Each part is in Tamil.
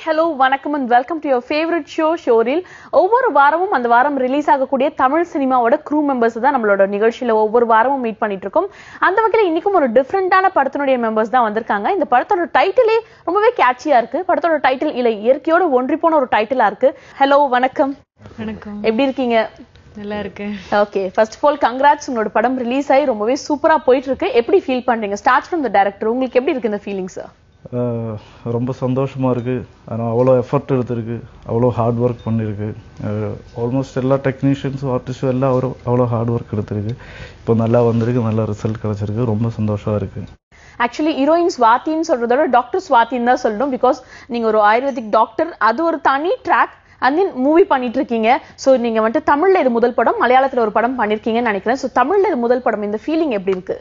ஹலோ வணக்கம் and welcome to your favourite show ஷோரில் ஒவ்வொரு வாரமும் அந்த வாரம் ரிலீஸ் ஆகக்கூடிய தமிழ் சினிமாவோட க்ரூ மெம்பர்ஸ் தான் நம்மளோட நிகழ்ச்சியில ஒவ்வொரு வாரமும் மீட் பண்ணிட்டு இருக்கோம் அந்த வகையில் இன்னைக்கும் ஒரு டிஃப்ரெண்டான படத்தினுடைய மெம்பர்ஸ் தான் வந்திருக்காங்க இந்த படத்தோட டைட்டிலே ரொம்பவே கேட்சியா இருக்கு படத்தோட டைட்டில் இல்லை இயற்கையோட ஒன்றி போன ஒரு டைட்டிலா இருக்கு ஹலோ வணக்கம் வணக்கம் எப்படி இருக்கீங்க நல்லா இருக்கேன் okay first of all congrats உங்களோட படம் ரிலீஸ் ஆகி ரொம்பவே சூப்பரா போயிட்டு இருக்கு எப்படி ஃபீல் பண்றீங்க ஸ்டார்ட் ஃப்ரம் த டேரக்டர் உங்களுக்கு எப்படி இருக்கு இந்த ஃபீலிங்ஸ் ஆஹ் ரொம்ப சந்தோஷமா இருக்கு ஆனால் அவ்வளோ எஃபர்ட் எடுத்திருக்கு அவ்வளோ ஹார்ட் ஒர்க் பண்ணியிருக்கு ஆல்மோஸ்ட் எல்லா டெக்னீஷியன்ஸும் ஆர்டிஸ்டும் எல்லாம் அவ்வளோ அவ்வளோ ஹார்ட் ஒர்க் எடுத்திருக்கு இப்போ நல்லா வந்திருக்கு நல்ல ரிசல்ட் கிடைச்சிருக்கு ரொம்ப சந்தோஷமா இருக்கு ஆக்சுவலி ஹீரோயின் ஸ்வாதின்னு சொல்றத விட டாக்டர் ஸ்வாதின்னு தான் சொல்லணும் பிகாஸ் நீங்க ஒரு ஆயுர்வேதிக் டாக்டர் அது ஒரு தனி ட்ராக் அண்ட் தென் மூவி பண்ணிட்டு இருக்கீங்க ஸோ நீங்க வந்துட்டு தமிழ்ல இது முதல் படம் மலையாளத்துல ஒரு படம் பண்ணிருக்கீங்கன்னு நினைக்கிறேன் ஸோ தமிழ்ல இது முதல் படம் இந்த ஃபீலிங் எப்படி இருக்கு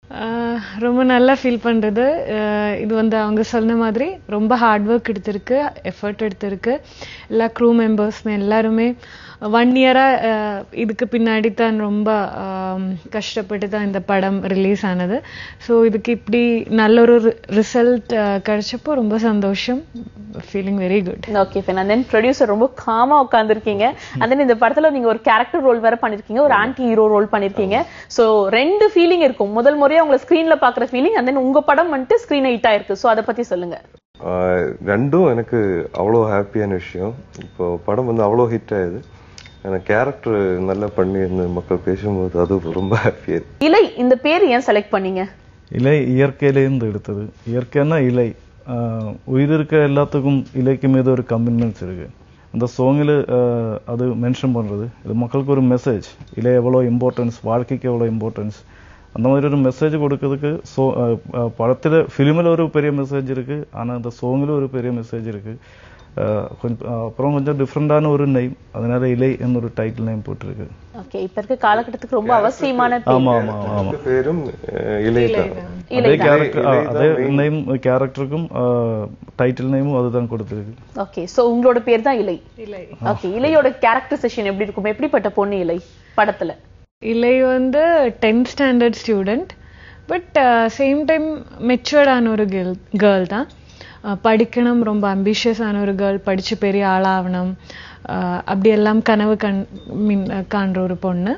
ஆஹ் ரொம்ப நல்லா ஃபீல் பண்றது ஆஹ் இது வந்து அவங்க சொன்ன மாதிரி ரொம்ப ஹார்ட் ஒர்க் எடுத்திருக்கு எஃபர்ட் எடுத்திருக்கு எல்லா க்ரூ மெம்பர்ஸ்மே எல்லாருமே ஒன் இயரா இதுக்கு பின்னாடி தான் ரொம்ப ஆம், கஷ்டப்பட்டு தான் இந்த படம் ரிலீஸ் ஆனது ஸோ இதுக்கு இப்படி நல்ல ஒரு ரிசல்ட் கிடைச்சப்போ ரொம்ப சந்தோஷம் feeling very good okay fine and then producer ரொம்ப காமா உட்காந்துருக்கீங்க அண்ட் தென் இந்த படத்துல நீங்க ஒரு கேரக்டர் ரோல் வேற பண்ணிருக்கீங்க ஒரு ஆன்டி ஹீரோ ரோல் பண்ணிருக்கீங்க ஸோ ரெண்டு ஃபீலிங் இருக்கும் முதல் முறையா உங்களை ஸ்கிரீன்ல பாக்குற ஃபீலிங் அண்ட் தென் உங்க படம் வந்துட்டு ஸ்கிரீன் ஹிட் ஆயிருக்கு ஸோ அதை பத்தி சொல்லுங்க ஆஹ் ரெண்டும் எனக்கு அவ்வளோ ஹாப்பியான விஷயம் இப்போ படம் வந்து அவ்வளோ ஹிட் ஆகுது எனக்கு கேரக்டர் நல்லா பண்ணி இந்த மக்கள் பேசும்போது அது ரொம்ப ஹாப்பியாக இருக்கு இலை இந்த பேர் ஏன் செலக்ட் பண்ணீங்க இலை இயற்கையிலேருந்து எடுத்தது இயற்கைன்னா இலை ஆஹ் உயிர் இருக்க எல்லாத்துக்கும் இலைக்கு மீது ஒரு கமிட்மெண்ட்ஸ் இருக்கு அந்த சோங்கில் அது மென்ஷன் பண்றது இது மக்களுக்கு ஒரு மெசேஜ் இலை எவ்வளோ இம்பார்ட்டன்ஸ் வாழ்க்கைக்கு எவ்வளோ இம்பார்ட்டன்ஸ் அந்த மாதிரி ஒரு மெசேஜ் கொடுக்கறதுக்கு சோ படத்தில் ஃபிலிமில் ஒரு பெரிய மெசேஜ் இருக்கு ஆனால் அந்த சோங்கில் ஒரு பெரிய மெசேஜ் இருக்கு ஆஹ் கொஞ்சம் அப்புறம் கொஞ்சம் டிஃப்ரெண்டான ஒரு நெய்ம் அதனால இலை என்னொரு டைட்டில் நேம் போட்டிருக்கு ஓகே இப்ப இருக்க காலகட்டத்துக்கு ரொம்ப அவசியமான பேர் ஆமா ஆமா ஆமா ரெண்டு பேரும் இலை தான் அதே கேரக்டர் இலை தான் அதே main. நேம் கேரக்டருக்கும் டைட்டில் நேமும் அதுதான் கொடுத்திருக்கு ஓகே சோ உங்களோட பேர் தான் இலை ஓகே இலையோட கேரக்டர் செஷன் எப்படி இருக்கும் எப்படிப்பட்ட பொண்ணு இலை படத்துல இலை வந்து tenth standard student but same time மெச்சுவர்டான ஒரு கேர்ள் கேர்ள் தான் அஹ் படிக்கணும் ரொம்ப அம்பிஷியஸான ஒரு கேர்ள் படிச்சு பெரிய ஆளாகணும் அஹ் அப்படியெல்லாம் கனவு கண் மீன் காண்ற ஒரு பொண்ணு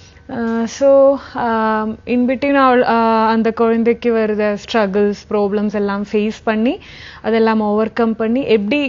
ஸோ இன்பிட்வீன் அவள் அஹ் அந்த குழந்தைக்கு வருத ஸ்ட்ரகிள்ஸ் ப்ராப்ளம்ஸ் எல்லாம் ஃபேஸ் பண்ணி அதெல்லாம் ஓவர் கம் பண்ணி எப்படி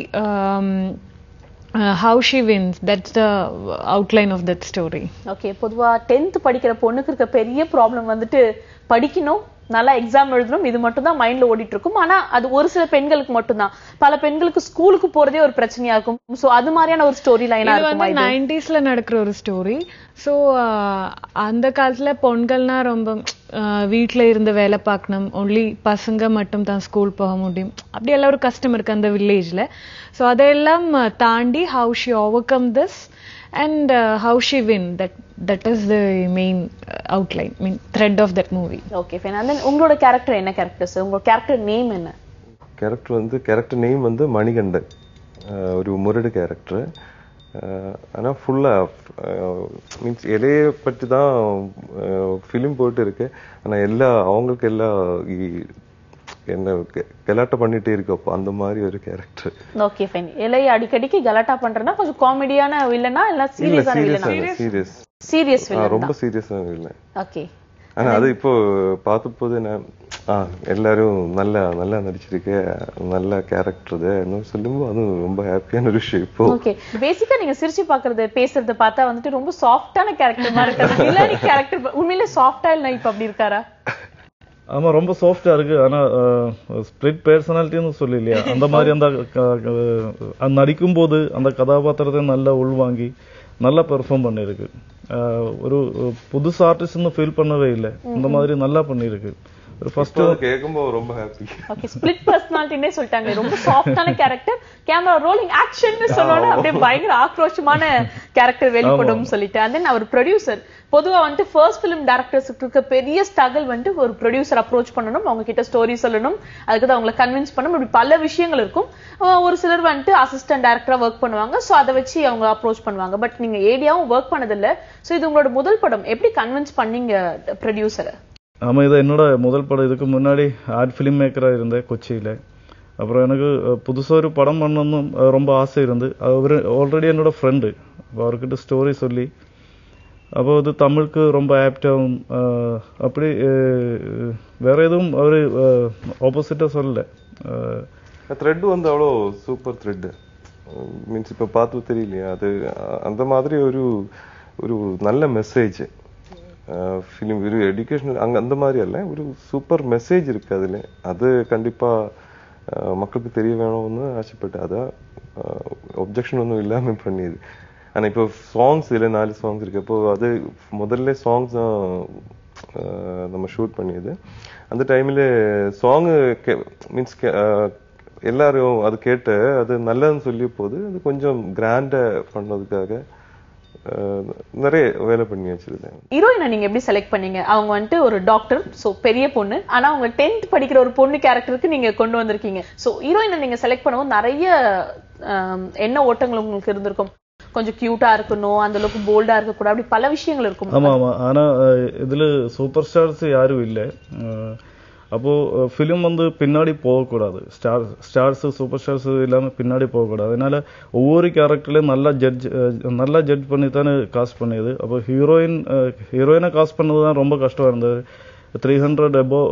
how she wins that's the outline of that story okay பொதுவா டென்த் படிக்கிற பொண்ணுக்கு இருக்க பெரிய ப்ராப்ளம் வந்துட்டு படிக்கணும் நல்லா எக்ஸாம் எழுதணும் இது மட்டும் தான் மைண்ட்ல ஓடிட்டு இருக்கும் ஆனா அது ஒரு சில பெண்களுக்கு மட்டும்தான் பல பெண்களுக்கு ஸ்கூலுக்கு போறதே ஒரு பிரச்சனையா இருக்கும் சோ அது மாதிரியான ஒரு ஸ்டோரி லைனா இது இருக்குமா வந்து இது நைன்டிஸ்ல நடக்கிற ஒரு ஸ்டோரி ஸோ அந்த காலத்துல பொண்கள்னா ரொம்ப ஆஹ் வீட்ல இருந்து வேலை பார்க்கணும் ஒன்லி பசங்க மட்டும் தான் ஸ்கூல் போக முடியும் அப்படி எல்லாம் ஒரு கஷ்டம் இருக்கு அந்த வில்லேஜ்ல ஸோ அதையெல்லாம் தாண்டி how she overcome this and how she win that that is the main outline mean thread of that movie okay fine and then உங்களோட கேரக்டர் என்ன கேரக்டர்ஸ் உங்களோட கேரக்டர் நேம் என்ன கேரக்டர் வந்து கேரக்டர் நேம் வந்து மணிகண்டன் ஆஹ் ஒரு முரடு கேரக்டர் ஆனால் ஃபுல்லாக மீன்ஸ் இலையை பற்றி தான் ஃபிலிம் போயிட்டு இருக்கு ஆனால் எல்லா அவங்களுக்கு எல்லாம் இ- என்ன கெ- கலாட்டை பண்ணிட்டே இருக்கு அப்போ அந்த மாதிரி ஒரு கேரக்டர் ஓகே ஃபைன் இலை அடிக்கடிக்கு கலாட்டா பண்றேன்னா கொஞ்சம் காமெடியான வில்லனா இல்ல இல்ல சீரியஸான சீரியஸ் வில்லனா சீரியஸ் சீரியஸ் வில்லன் ரொம்ப சீரியஸான இல்லை ஓகே ஆனா அது இப்போ பார்த்த போது நான் ஆ எல்லாரும் நல்லா நல்லா நடிச்சிருக்க நல்ல கேரக்டர் இது இன்னும் சொல்லும்போது அதுவும் ரொம்ப ஹாப்பியான ஒரு விஷயம் இப்போ ஓகே பேசிக்கா நீங்க சிரிச்சு பாக்குறது பேசுறத பார்த்தா வந்துட்டு ரொம்ப சாஃப்டான கேரக்டர் மாதிரி இருக்காது வில்லனி கேரக்டர் உண்மையிலே சாஃப்டா இல்ல இப்ப அப்படி இருக்காரா ஆமா ரொம்ப சாஃப்டா இருக்கு ஆனா ஸ்பிரிட் பேர்சனாலிட்டின்னு சொல்லி இல்லையா அந்த மாதிரி அந்த க- க- அது நடிக்கும் போது அந்த கதாபாத்திரத்தை நல்லா உள்வாங்கி நல்லா பெர்ஃபார்ம் பண்ணிருக்கு ஆஹ் ஒரு புதுசு ஆர்டிஸ்ட்னு ஃபீல் பண்ணவே இல்லை இந்த மாதிரி நல்லா பண்ணிருக்கு ஒரு ஃபர்ஸ்ட் இப்போ கேட்கும்போது ரொம்ப ஹாப்பி ஓகே ஸ்பிளிட் பர்சனாலிட்டினே சொல்லிட்டாங்க ரொம்ப சாஃப்டான கேரக்டர் கேமரா ரோலிங் ஆக்ஷன் சொன்னோட அப்படியே பயங்கர ஆக்ரோஷமான கேரக்டர் வெளிப்படும் சொல்லிட்டு and then அவர் ப்ரொடியூசர் பொதுவா வந்துட்டு ஃபர்ஸ்ட் ஃபிலிம் டேரக்டர்ஸுக்கு இருக்க பெரிய ஸ்ட்ரகிள் வந்துட்டு ஒரு ப்ரொடியூசர் அப்ரோச் பண்ணணும் அவங்க கிட்ட ஸ்டோரி சொல்லணும் அதுக்கு அவங்களை கன்வின்ஸ் பண்ணணும் இப்படி பல விஷயங்கள் இருக்கும் அஹ் ஒரு சிலர் வந்துட்டு அசிஸ்டன்ட் டேரக்டரா ஒர்க் பண்ணுவாங்க சோ அதை வச்சு அவங்க அப்ரோச் பண்ணுவாங்க பட் நீங்க ஏடியாவும் ஒர்க் பண்ணதில்ல சோ இது உங்களோட முதல் படம் எப்படி கன்வின்ஸ் பண்ணீங்க ப்ரொடியூசரை ஆமா இது என்னோட முதல் படம் இதுக்கு முன்னாடி ஆர்ட் ஃபிலிம் மேக்கரா இருந்தேன் கொச்சியில அப்புறம் எனக்கு அஹ், புதுசா ஒரு படம் பண்ணணும் அஹ், ரொம்ப ஆசை இருந்து அவர் ஆல்ரெடி என்னோட ஃப்ரெண்டு அப்போ அவர்கிட்ட ஸ்டோரி சொல்லி அப்போ அது தமிழுக்கு ரொம்ப ஆப்டாகும் அப்படி அஹ், வேற எதுவும் அவர் ஆப்போசிட்டா சொல்லல அஹ், த்ரெட் வந்து அவ்வளோ சூப்பர் த்ரெட் மீன்ஸ் இப்போ பார்த்து தெரியலையா அது அஹ், அந்த மாதிரி ஒரு ஒரு நல்ல மெசேஜ் ஃபிலிம் ஒரு எஜுகேஷனல் அங்க அந்த மாதிரி அல்ல ஒரு சூப்பர் மெசேஜ் இருக்கு அதுல அது கண்டிப்பா அஹ், மக்களுக்கு தெரிய வேணும்னு ஆசைப்பட்டேன் அதான் ஒப்ஜெக்ஷன் ஒன்றும் இல்லாம பண்ணியது ஆனா இப்போ சாங்ஸ் இதுல நாலு சாங்ஸ் இருக்கு அப்போ அது முதல்ல சாங்ஸ் தான் அஹ், நம்ம ஷூட் பண்ணியது அந்த டைம்ல சாங் மீன்ஸ் எல்லாரும் அது கேட்டு அது நல்லதுன்னு சொல்லிய போது அது கொஞ்சம் கிராண்டா பண்ணதுக்காக அஹ், நிறைய வேலை பண்ணி வச்சிருந்தேன் ஹீரோயினை நீங்க எப்படி செலக்ட் பண்ணீங்க அவங்க வந்துட்டு ஒரு டாக்டர் சோ பெரிய பொண்ணு ஆனா அவங்க டென்த் படிக்கிற ஒரு பொண்ணு கேரக்டருக்கு நீங்க கொண்டு வந்திருக்கீங்க சோ ஹீரோயினை நீங்க செலக்ட் பண்ணும்போது நிறைய ஆம், என்ன ஓட்டங்கள் உங்களுக்கு இருந்திருக்கும் கொஞ்சம் கியூட்டா இருக்கணும் அந்த அளவுக்கு போல்டா இருக்க கூட அப்படி பல விஷயங்கள் இருக்கும் ஆமா ஆமா ஆனா அஹ், இதுல சூப்பர் ஸ்டார்ஸ் யாரும் இல்லை அஹ், அப்போ ஃபிலிம் வந்து பின்னாடி போகக்கூடாது ஸ்டார் ஸ்டார்ஸ் சூப்பர் ஸ்டார்ஸ் இல்லாம பின்னாடி போகக்கூடாது அதனால ஒவ்வொரு கேரக்டர்லயும் நல்லா ஜட்ஜ் நல்லா ஜட்ஜ் பண்ணி தானே காஸ்ட் பண்ணியது அப்போ ஹீரோயின் ஹீரோயினை காஸ்ட் பண்ணது தான் ரொம்ப கஷ்டம் இருந்தது த்ரீ ஹண்ட்ரட் எபோ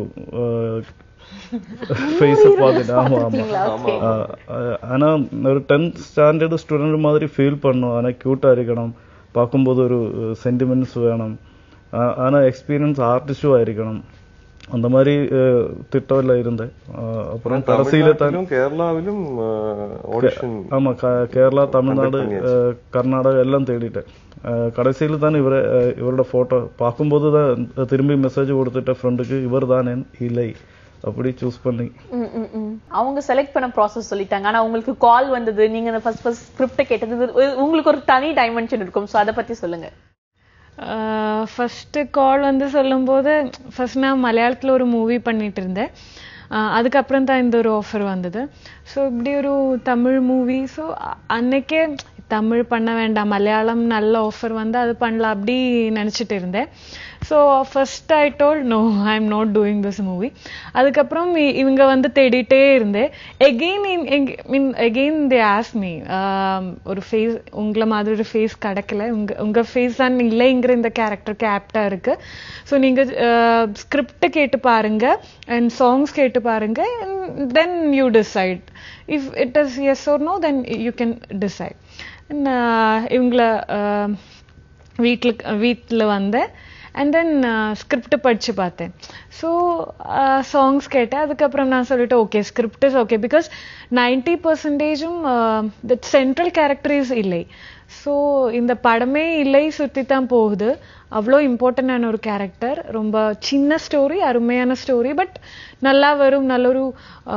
ஃபேஸ் பார்த்துட்டு ஆமா ஆமா ஆஹ் ஆஹ் ஆனா ஒரு டென்த் ஸ்டாண்டர்ட் ஸ்டூடெண்ட் மாதிரி ஃபீல் பண்ணும் ஆனா கியூட்டா இருக்கணும் பார்க்கும்போது ஒரு சென்டிமெண்ட்ஸ் வேணும் ஆ- ஆனா எக்ஸ்பீரியன்ஸ் ஆர்டிஸ்டும் ஆയിരിക്കണം அந்த மாதிரி அஹ், திட்டம்ல இருந்தேன் ஆஹ் அப்புறம் கடைசியில தான் தமிழ்நாட்டிலும் கேரளாவிலும் ஆடிஷன் ஆமா க- கேரளா தமிழ்நாடு அஹ், கர்நாடகா எல்லாம் தேடிட்டேன் அஹ், கடைசியில தான் இவரை அஹ், இவரோட போட்டோ பார்க்கும்போது தான் திரும்பி மெசேஜ் கொடுத்துட்ட ஃப்ரெண்டுக்கு இவர் தான் இல்லை அப்படி சூஸ் பண்ணி ம், ம், ம். அவங்க செலக்ட் பண்ண ப்ராசஸ் சொல்லிட்டாங்க ஆனா உங்களுக்கு கால் வந்தது நீங்க ஃபர்ஸ்ட் ஃபர்ஸ்ட் ஸ்கிரிப்ட கேட்டது இது உங்களுக்கு ஒரு தனி டைமென்ஷன் இருக்கும் சோ அத பத்தி சொல்லுங்க ஃபஸ்ட்டு கால் வந்து சொல்லும்போது ஃபர்ஸ்ட் நான் மலையாளத்தில் ஒரு மூவி பண்ணிட்டு இருந்தேன் ஆஹ் அதுக்கப்புறம் தான் இந்த ஒரு ஆஃபர் வந்தது ஸோ இப்படி ஒரு தமிழ் மூவி ஸோ அன்னைக்கே தமிழ் பண்ண வேண்டாம் மலையாளம் நல்ல ஆஃபர் வந்து அது பண்ணலாம் அப்படி நினச்சிட்டு இருந்தேன் so first I told no I am not doing this movie அதுக்கப்புறம் இ- இவங்க வந்து தேடிட்டே இருந்தேன் again mean again they ask me ஒரு ஃபேஸ் உங்களை மாதிரி ஒரு ஃபேஸ் கிடைக்கல உங்க உங்க ஃபேஸ் தான் இல்லைங்கிற இந்த கேரக்டருக்கு ஆப்டா இருக்கு ஸோ நீங்க ஸ்கிரிப்ட் கேட்டு பாருங்க அண்ட் சாங்ஸ் கேட்டு பாருங்க then you decide if it is yes or no then you can decide இவங்களை வீட்டில் வீட்டில் வந்தேன் அண்ட் தென் ஸ்கிரிப்ட் படிச்சு பார்த்தேன் ஸோ சாங்ஸ் கேட்டேன் அதுக்கப்புறம் நான் சொல்லிட்டு okay script is okay because ninety பர்சன்டேஜும் த சென்ட்ரல் கேரக்டர் இஸ் இல்லை ஸோ இந்த படமே இல்லை சுற்றி தான் போகுது அவ்வளோ இம்பார்ட்டண்டான ஒரு கேரக்டர் ரொம்ப சின்ன ஸ்டோரி அருமையான ஸ்டோரி பட் நல்லா வரும் நல்ல ஒரு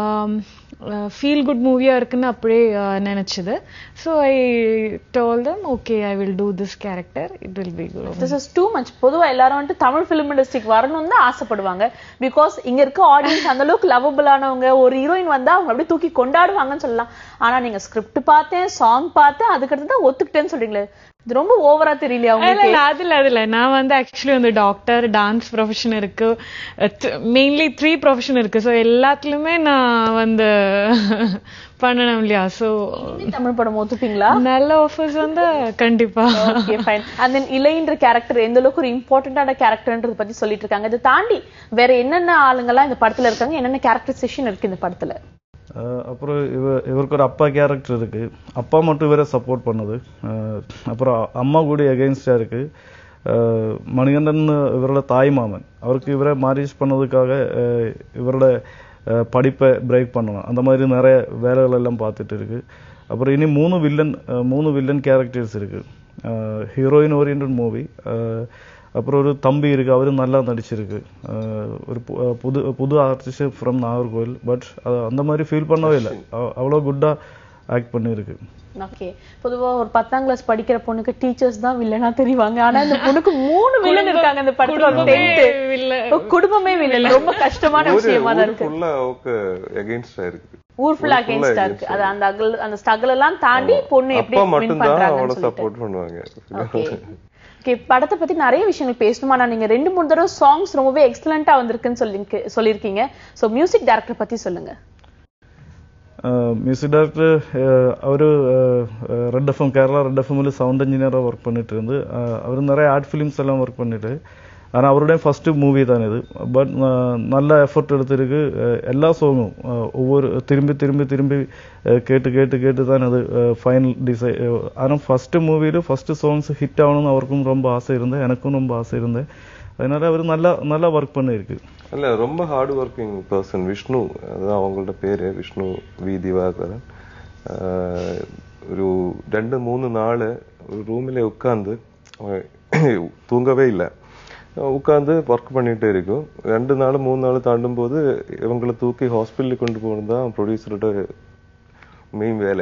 ஃபீல் குட் மூவியா இருக்குன்னு அப்படியே uh, நினைச்சது so I told them okay I will do this character it will be good this is too much பொதுவா எல்லாரும் வந்துட்டு தமிழ் ஃபிலிம் இண்டஸ்ட்ரிக்கு வரணும்னு தான் ஆசைப்படுவாங்க பிகாஸ் இங்க இருக்க ஆடியன்ஸ் அந்த அளவுக்கு லவபிளானவங்க ஒரு ஹீரோயின் வந்தா அவங்க அப்படியே தூக்கி கொண்டாடுவாங்கன்னு சொல்லலாம் ஆனா நீங்க ஸ்கிரிப்ட் பார்த்தேன் சாங் பார்த்தேன் அதுக்கடுத்து தான் ஒத்துக்கிட்டேன்னு சொல்றீங்களே இது ரொம்ப ஓவரா தெரியலையா இல்ல உங்களுக்கு இல்ல அதுல அதுல நான் வந்து ஆக்சுவலி வந்து டாக்டர் டான்ஸ் ப்ரொஃபஷன் இருக்கு மெயின்லி த்ரீ ப்ரொஃபஷன் இருக்கு ஸோ எல்லாத்துலயுமே நான் வந்து பண்ணணும் இல்லையா ஸோ தமிழ் படம் ஒத்துப்பீங்களா நல்ல ஆஃபர்ஸ் வந்து கண்டிப்பா ஓகே ஃபைன் அண்ட் தென் இளைன்ற கேரக்டர் எந்த அளவுக்கு ஒரு இம்பார்ட்டன்டான கேரக்டர்ன்றத பத்தி சொல்லிட்டு இருக்காங்க இதை தாண்டி வேற என்னென்ன ஆளுங்கெல்லாம் இந்த படத்துல இருக்காங்க என்னென்ன கேரக்டரைசேஷன் இருக்கு இந்த படத்துல அஹ் அப்புறம் இவ இவருக்கு ஒரு அப்பா கேரக்டர் இருக்கு அப்பா மட்டும் இவரை சப்போர்ட் பண்ணுது அஹ் அப்புறம் அம்மா கூட எகெயின்ஸ்டா இருக்கு அஹ் மணிகண்டன் இவரோட தாய் மாமன் அவருக்கு இவரை மேரேஜ் பண்ணதுக்காக அஹ் இவரோட அஹ் படிப்பை பிரேக் பண்ணணும் அந்த மாதிரி நிறைய வேலைகள் எல்லாம் பார்த்துட்டு இருக்கு அப்புறம் இனி மூணு வில்லன் மூணு வில்லன் கேரக்டர்ஸ் இருக்கு ஹீரோயின் ஓரியன்ட் மூவி அப்புறம் ஒரு தம்பி இருக்கு அவரும் நல்லா நடிச்சிருக்கு அஹ் ஒரு பு- அஹ் புது புது ஆர்டிஸ்ட் ஃப்ரம் நாகர்கோவில் பட் அந்த மாதிரி ஃபீல் பண்ணவே இல்லை அவ- அவ்வளோ குட்டா ஆக்ட் பண்ணியிருக்கு ஓகே பொதுவா ஒரு பத்தாம் கிளாஸ் படிக்கிற பொண்ணுக்கு டீச்சர்ஸ் தான் வில்லனா தெரிவாங்க ஆனா இந்த பொண்ணுக்கு மூணு வில்லன் இருக்காங்க இந்த படத்துல ஒரு டென்த் குடும்பமே வில்லன் ரொம்ப கஷ்டமான ஒரு விஷயமா தான் இருக்கு ஃபுல்லா ஓகே அகைன்ஸ்டா இருக்கு ஊர் ஃபுல்லா அகேன்ஸ்டா இருக்கு அது அந்த அகல் அந்த ஸ்ட்ரகிள் எல்லாம் தாண்டி பொண்ணு எப்படி அப்பா வின் மட்டும்தான் பண்றாங்கன்னு அவனை சொல்லிட்டு சப்போர்ட் பண்ணுவாங்க ஓகே ஓகே படத்தை பத்தி நிறைய விஷயங்கள் பேசணுமா நான் நீங்க ரெண்டு மூணு தடவை சாங்ஸ் ரொம்பவே எக்ஸலண்டா வந்திருக்குன்னு சொல்லி சொல்லியிருக்கீங்க சோ மியூசிக் டைரக்டர் பத்தி சொல்லுங்க மியூசிக் டைரக்டர் அவர் ரெட் எஃப்எம் கேரளா ரெட் எஃப்எம்ல சவுண்ட் இன்ஜினியராக ஒர்க் பண்ணிட்டு இருந்து அவர் நிறைய ஆர்ட் ஃபிலிம்ஸ் எல்லாம் ஒர்க் பண்ணிட்டு ஆனால் அவருடைய ஃபர்ஸ்ட் மூவி தான் இது பட் நல்ல எஃபர்ட் எடுத்திருக்கு அஹ், எல்லா சாங்கும் ஒவ்வொரு திரும்பி திரும்பி திரும்பி அஹ், கேட்டு கேட்டு கேட்டு தான் அது ஃபைனல் டிசை ஆனால் ஃபர்ஸ்ட் மூவியில் ஃபர்ஸ்ட் சாங்ஸ் ஹிட் ஆகணும்னு அவருக்கும் ரொம்ப ஆசை இருந்தேன் எனக்கும் ரொம்ப ஆசை இருந்தேன் அதனால அவர் நல்லா நல்லா ஒர்க் பண்ணியிருக்கு இல்ல ரொம்ப ஹார்ட் ஒர்க்கிங் பர்சன் விஷ்ணு அதுதான் அவங்களோட பேரு விഷ്ണു വി ദിവാകരൻ ആഹ് ഒരു രണ്ട് മൂന്ന് നാള് ഒരു റൂമിലെ ഉட்கார்ந்து தூங்கவே இல்லை உட்கார்ந்து ஒர்க் பண்ணிட்டே இருக்கும் ரெண்டு நாள் மூணு நாள் தாண்டும் போது இவங்களை தூக்கி ஹாஸ்பிட்டலுக்கு கொண்டு போகணும் தான் ப்ரொடியூசரோட மெயின் வேலை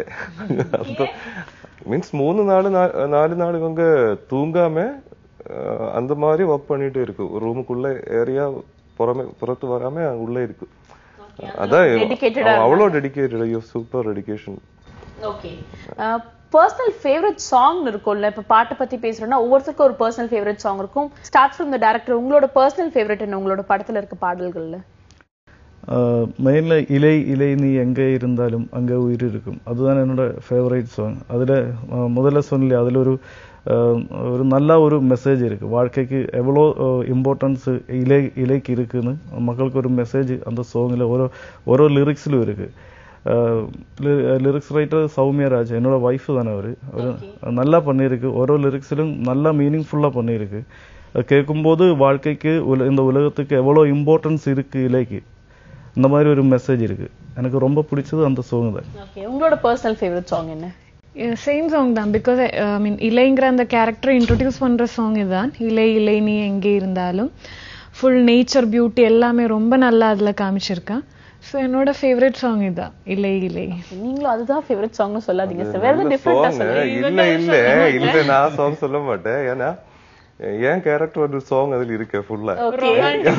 மீன்ஸ் மூணு நாள் நா- நாலு நாள் இவங்க தூங்காம அஹ், அந்த மாதிரி ஒர்க் பண்ணிட்டு இருக்கு ஒரு ரூமுக்குள்ள ஏரியா புறமே புறத்து வராம உள்ள இருக்கு அதான் dedicated ஆ அவ- அவ்வளவு டெடிக்கேட்டட் ஐயோ super dedication okay personal favourite song இருக்கும்ல இப்ப பாட்டை பத்தி பேசுறோம்னா ஒவ்வொருத்தருக்கும் ஒரு பர்சனல் ஃபேவரட் சாங் இருக்கும் ஸ்டார்ட் ஃப்ரம் த டேரக்டர் உங்களோட பர்சனல் ஃபேவரட் என்ன உங்களோட படத்துல இருக்க பாடல்கள்ல மெயினில் இலை இலை நீ எங்கே இருந்தாலும் அங்கே உயிர் இருக்கும் அதுதான் என்னோட ஃபேவரட் சாங் அதில் முதல்ல சொன்னல அதில் ஒரு அஹ், ஒரு நல்ல ஒரு மெசேஜ் இருக்கு வாழ்க்கைக்கு எவ்வளோ இம்பார்ட்டன்ஸ் இலை இலைக்கு இருக்குன்னு மக்களுக்கு ஒரு மெசேஜ் அந்த சாங்கில் ஓரோ ஓரோ லிரிக்ஸ்லும் இருக்கு லிரிக்ஸ் ரைட்டர் சௌமியா ராஜ் என்னோட ஒய்ஃப் தானே அவர் அவர் நல்லா பண்ணியிருக்கு ஓரோ லிரிக்ஸிலும் நல்லா மீனிங்ஃபுல்லாக பண்ணியிருக்கு அது கேட்கும்போது வாழ்க்கைக்கு உல- இந்த உலகத்துக்கு எவ்வளோ இம்பார்ட்டன்ஸ் இருக்கு இலைக்கு இந்த மாதிரி ஒரு மெசேஜ் இருக்கு எனக்கு ரொம்ப பிடிச்சது அந்த சாங் தான் ஓகே உங்களோட பர்சனல் ஃபேவரட் சாங் என்ன சேம் சாங் தான் பிகாஸ் ஐ மீன் இலைங்கிற அந்த கேரக்டரை இன்ட்ரடியூஸ் பண்ற சாங் இதுதான் இலை இலை நீ எங்கே இருந்தாலும் ஃபுல் நேச்சர் பியூட்டி எல்லாமே ரொம்ப நல்லா அதுல காமிச்சிருக்கான் ஸோ என்னோட ஃபேவரட் சாங் இதுதான் இலை இலை நீங்களும் அதுதான் ஃபேவரட் சாங்னு சொல்லாதீங்க சார் வேற டிஃபரெண்டா சாங் சொல்லுங்க இல்ல இல்ல இல்ல நான் சாங் சொல்ல மாட்டேன் ஏன்னா என் கேரக்டர் ஒரு சாங் அதுல இருக்கு ஃபுல்லா ஓகே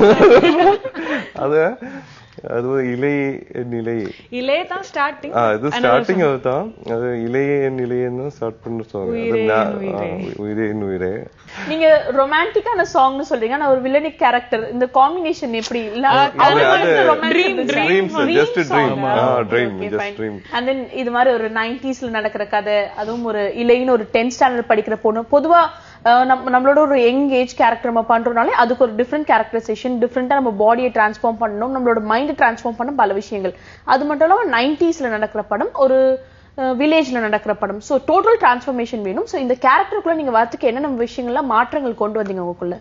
அது அது ஒரு இலை என் இலை இலை தான் ஸ்டார்டிங் ஆ இது ஸ்டார்டிங் அதுதான் அது இலையே என் இலையன்னு ஸ்டார்ட் பண்ண சாங் அது நான் ஆ, உயிரே என் உயிரே நீங்க ரொமான்டிக்கான சாங்னு சொல்றீங்க ஆனா ஒரு வில்லனிக் கேரக்டர் இந்த காம்பினேஷன் எப்படி இல்ல அது- அது dreams, just a dream. Ah, dream, just dream. And then இது மாதிரி ஒரு நைன்டிஸ்ல நடக்கிற கதை அதுவும் ஒரு இலைன்னு ஒரு டென்த் ஸ்டாண்டர்ட் படிக்கிற பொண்ணு பொதுவா அஹ், நம்ம நம்மளோட ஒரு யங் ஏஜ் கேரக்டர் நம்ம பண்றோம்னாலே அதுக்கு ஒரு டிஃப்ரெண்ட் கேரக்டரைசேஷன் டிஃப்ரெண்டா நம்ம பாடியை டிரான்ஸ்ஃபார்ம் பண்ணணும் நம்மளோட மைண்ட் டிரான்ஸ்ஃபார்ம் பண்ண பல விஷயங்கள் அது மட்டும் இல்லாம நைன்டிஸ்ல நடக்கிற படம் ஒரு வில்லேஜ்ல நடக்கிற படம் சோ டோட்டல் டிரான்ஸ்ஃபர்மேஷன் வேணும் சோ இந்த கேரக்டருக்குள்ள நீங்க வரதுக்கு என்னென்ன விஷயங்கள்லாம் மாற்றங்கள் கொண்டு வந்தீங்க உங்களுக்குள்ள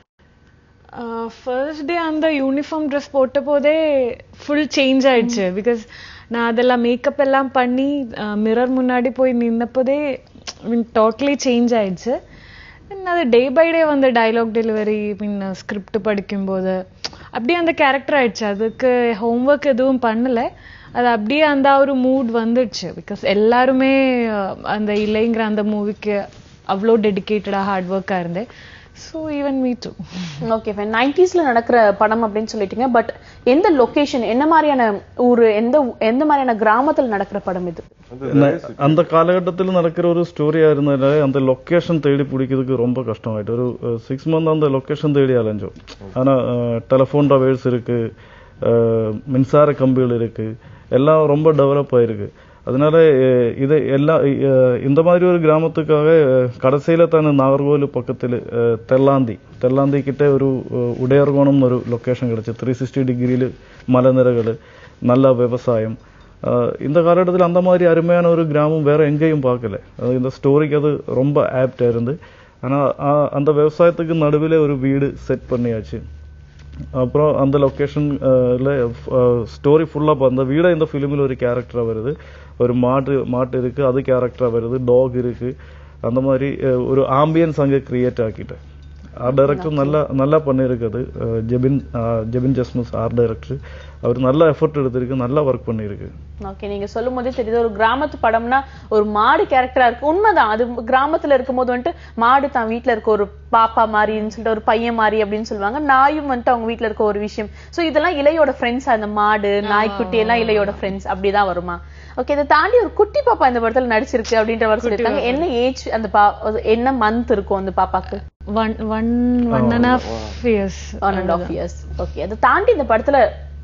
ஃபர்ஸ்ட் டே அந்த யூனிஃபார்ம் ட்ரெஸ் போட்ட போதே ஃபுல் சேஞ்ச் ஆயிடுச்சு பிகாஸ் நான் அதெல்லாம் மேக்கப் எல்லாம் பண்ணி மிரர் முன்னாடி போய் நின்னப்போதே மீன் டோட்டலி சேஞ்ச் ஆயிடுச்சு And அது டே பை டே வந்து டைலாக் டெலிவரி மீன் ஸ்கிரிப்ட் படிக்கும்போது அப்படியே அந்த கேரக்டர் ஆயிடுச்சு அதுக்கு ஹோம்ஒர்க் எதுவும் பண்ணல அது அப்படியே அந்த ஒரு மூட் வந்துடுச்சு பிகாஸ் எல்லாருமே அஹ், அந்த இலைங்கிற அந்த மூவிக்கு அவ்வளோ டெடிக்கேட்டடாக ஹார்ட் ஒர்க்காக இருந்தேன் so even me too okay fine நைன்டிஸ்ல நடக்கிற படம் அப்படின்னு சொல்லிட்டீங்க பட் எந்த லொகேஷன் என்ன மாதிரியான ஊரு எந்த எந்த மாதிரியான கிராமத்துல நடக்கிற படம் இது அந்த காலகட்டத்தில் நடக்கிற ஒரு ஸ்டோரியா இருந்ததுனால அந்த லொக்கேஷன் தேடி பிடிக்கிறதுக்கு ரொம்ப கஷ்டமாயிட்டு ஒரு சிக்ஸ் மந்த் அந்த லொக்கேஷன் தேடி அலைஞ்சோம் ஆனா டெலிஃபோன் டவர்ஸ் இருக்கு அஹ், மின்சார கம்பிகள் இருக்கு எல்லாம் ரொம்ப டெவலப் ஆயிருக்கு அதனால அஹ், இது எல்லாம் அஹ், இந்த மாதிரி ஒரு கிராமத்துக்காக அஹ், கடைசியில தான் நாகர்கோவில் பக்கத்தில் தெல்லாந்தி தெல்லாந்தி கிட்ட ஒரு அஹ், உடையார்கோணம்னு ஒரு லொக்கேஷன் கிடைச்சு த்ரீ சிக்ஸ்டி டிகிரியில் மலைநிறகள் நல்ல விவசாயம் ஆஹ் இந்த காலகட்டத்தில் அந்த மாதிரி அருமையான ஒரு கிராமம் வேற எங்கேயும் பார்க்கல அது இந்த ஸ்டோரிக்கு அது ரொம்ப ஆப்டா இருந்து ஆனா ஆஹ் அந்த விவசாயத்துக்கு நடுவில் ஒரு வீடு செட் பண்ணியாச்சு அப்புறம் அந்த லொக்கேஷன்ல ஸ்டோரி ஃபுல்லா அந்த வீட இந்த ஃபிலிமில் ஒரு கேரக்டரா வருது ஒரு மாட்டு மாட்டு இருக்கு அது கேரக்டரா வருது டாக் இருக்கு அந்த மாதிரி அஹ், ஒரு ஆம்பியன்ஸ் அங்கே கிரியேட் ஆக்கிட்டேன் ஆர்ட் டைரக்டர் நல்லா நல்லா பண்ணியிருக்குது அஹ், ஜெபின் அஹ், ஜெபின் ஜஸ்மஸ் ஆர்ட் டைரக்டர் அவர் நல்ல எஃபர்ட் எடுத்திருக்கு நல்லா ஒர்க் பண்ணியிருக்கு ஓகே நீங்க சொல்லும் போதே தெரியுது ஒரு கிராமத்து படம்னா ஒரு மாடு கேரக்டரா இருக்கு உண்மைதான் அது கிராமத்துல இருக்கும்போது வந்துட்டு மாடு தான் வீட்ல இருக்க ஒரு பாப்பா மாதிரின்னு சொல்லிட்டு ஒரு பையன் மாதிரி அப்படின்னு சொல்லுவாங்க நாயும் வந்துட்டு அவங்க வீட்ல இருக்க ஒரு விஷயம் சோ இதெல்லாம் இலையோட ஃப்ரெண்ட்ஸ் அந்த மாடு நாய்க்குட்டி எல்லாம் இலையோட ஃப்ரெண்ட்ஸ் அப்படிதான் வருமா ஓகே இதை தாண்டி ஒரு குட்டி பாப்பா இந்த படத்துல நடிச்சிருக்கு அப்படின்ற மாதிரி சொல்லியிருக்காங்க என்ன ஏஜ் அந்த பா அது என்ன மந்த் இருக்கும் அந்த பாப்பாக்கு one one one and half years one and half years okay அதை தாண்டி இந்த படத்துல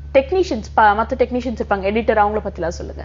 டெக்னீஷியன்ஸ் மத்த டெக்னீஷியன்ஸ் இருப்பாங்க எடிட்டர் அவங்கள பத்திலாம் சொல்லுங்க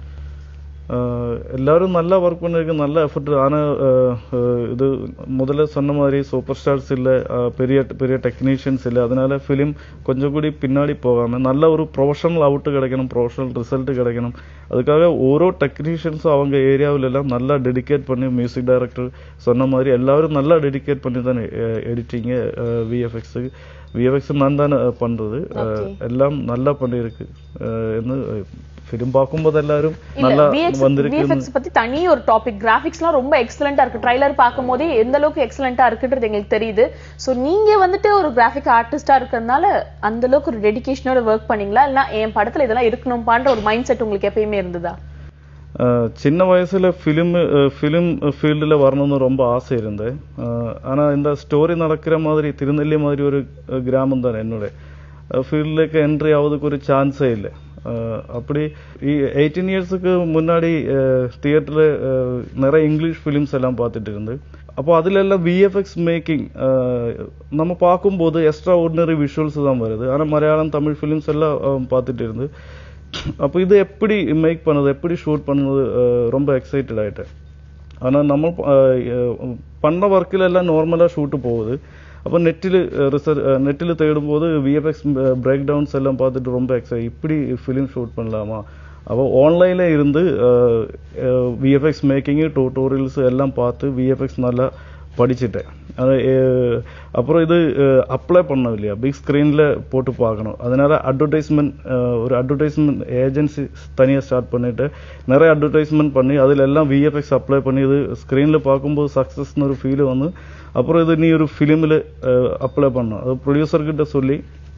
ஆஹ் எல்லாரும் நல்லா ஒர்க் பண்ணிருக்கு நல்ல எஃபர்ட் ஆனா ஆஹ் ஆஹ் இது முதல்ல சொன்ன மாதிரி சூப்பர் ஸ்டார்ஸ் இல்ல ஆஹ் பெரிய பெரிய டெக்னீஷியன்ஸ் இல்ல அதனால ஃபிலிம் கொஞ்சம் கூடி பின்னாடி போகாம நல்ல ஒரு ப்ரொஃபஷனல் அவுட் கிடைக்கணும் ப்ரொஃபஷனல் ரிசல்ட் கிடைக்கணும் அதுக்காக ஓரோ டெக்னீஷியன்ஸும் அவங்க ஏரியாவில் எல்லாம் நல்லா டெடிகேட் பண்ணி மியூசிக் டைரக்டர் சொன்ன மாதிரி எல்லாரும் நல்லா டெடிகேட் பண்ணி தான் எடிட்டிங்கு விஎஃப்எக்ஸு விஎஃப்எக்ஸ் நான் தானே பண்றது ஆஹ் Okay. எல்லாம் நல்லா பண்ணியிருக்கு ஆஹ் എന്ന് ஃபிலிம் பார்க்கும்போது எல்லாரும் இல்ல நல்லா விஎக்ஸ் வந்திருக்கு விஎஃப்எக்ஸ் பத்தி தனி ஒரு டாபிக் கிராபிக்ஸ்லாம் ரொம்ப எக்ஸலண்டா இருக்கு ட்ரைலர் பார்க்கும்போதே எந்த அளவுக்கு எக்ஸலண்டா இருக்குன்றது எங்களுக்கு தெரியுது சோ நீங்க வந்துட்டு ஒரு கிராஃபிக் ஆர்டிஸ்டா இருக்கிறதுனால அந்த அளவுக்கு ஒரு டெடிகேஷனோட ஒர்க் பண்ணீங்களா இல்ல என் படத்துல இதெல்லாம் இருக்கணும்பான்ற ஒரு மைண்ட் செட் உங்களுக்கு எப்பயுமே இருந்ததா ஆஹ் சின்ன வயசுல ஃபிலிம் ஃபிலிம் ஃபீல்டில் வரணும்னு ரொம்ப ஆசை இருந்தேன் ஆஹ் ஆனா இந்த ஸ்டோரி நடக்கிற மாதிரி திருநெல்லி மாதிரி ஒரு அஹ், கிராமம் தானே என்னோட ஃபீல்டிലേക്ക് என்ட்ரி ஆகுறதுக்கு ஒரு சான்ஸே இல்லை ஆஹ் அப்படி எயிட்டீன் இயர்ஸுக்கு முன்னாடி தியேட்டர்ல நிறைய இங்கிலீஷ் ஃபிலிம்ஸ் எல்லாம் பார்த்துட்டு இருந்து அப்போ அதுல எல்லாம் விஎஃப்எக்ஸ் மேக்கிங் நம்ம பார்க்கும்போது எக்ஸ்ட்ரா ஆர்டினரி விஷுவல்ஸ் தான் வருது ஆனா மலையாளம் தமிழ் ஃபிலிம்ஸ் எல்லாம் ஆஹ் பார்த்துட்டு இருந்து அப்போ இது எப்படி மேக் பண்ணுது எப்படி ஷூட் பண்ணுது அஹ் ரொம்ப எக்ஸைட்டட் ஆயிட்டேன் ஆனா நம்ம அஹ், அஹ், பண்ண ஒர்க்கில் எல்லாம் நார்மலா ஷூட்டு போகுது அப்போ நெட்டில் ரிசர்ச் நெட்டில் தேடும்போது விஎஃப்எக்ஸ் பிரேக் டவுன்ஸ் எல்லாம் பார்த்துட்டு ரொம்ப எக்ஸைட் இப்படி ஃபிலிம் ஷூட் பண்ணலாமா அப்போ ஆன்லைன்ல இருந்து விஎஃப்எக்ஸ் மேக்கிங் டூட்டோரியல்ஸ் எல்லாம் பார்த்து விஎஃப்எக்ஸ் நல்லா படிச்சுட்டேன் அது அஹ், அப்புறம் இது அப்ளை பண்ணோம் இல்லையா பிக் ஸ்க்ரீனில் போட்டு பார்க்கணும் அதனால அட்வர்டைஸ்மெண்ட் ஒரு அட்வர்டைஸ்மெண்ட் ஏஜென்சி தனியாக ஸ்டார்ட் பண்ணிட்டு நிறைய அட்வர்டைஸ்மெண்ட் பண்ணி அதில் எல்லாம் விஎஃப்எக்ஸ் அப்ளை பண்ணி இது ஸ்க்ரீனில் பார்க்கும்போது சக்ஸஸ்னு ஒரு ஃபீல் வந்து அப்புறம் இது நீ ஒரு ஃபிலிமில் அப்ளை பண்ணணும் அது ப்ரொடியூசர்கிட்ட சொல்லி